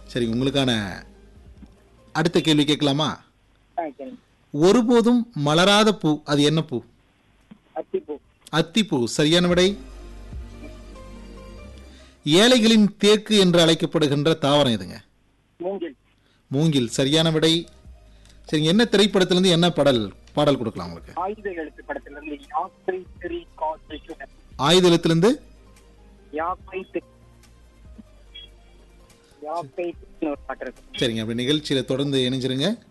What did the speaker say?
சரி உங்களுக்கான அடுத்த கேள்வி கேட்கலாமா ஆ சரிங்க ஒருபோதும் மலராத பூ அது என்ன பூ அத்திப்பூ அத்திப்பூ சரியான விடை ஏழைகளின் தேக்கு என்று அழைக்கப்படுகின்ற தாவரம் எதுங்க மூங்கில் மூங்கில் சரியான விடை சரிங்க என்ன திரைப்படத்திலிருந்து என்ன பாடல் பாடல் கொடுக்கலாம் உங்களுக்கு ஆயுத எழுத்து படத்திலிருந்து யாப்பை திரி காற்று சுடர். ஆயுத எழுத்திலிருந்து யாப்பை திரி யாப்பை திரின்னு ஒரு பாட்டு இருக்கு சரிங்க அப்படி நிகழ்ச்சியில தொடர்ந்து இணைஞ்சிருங்க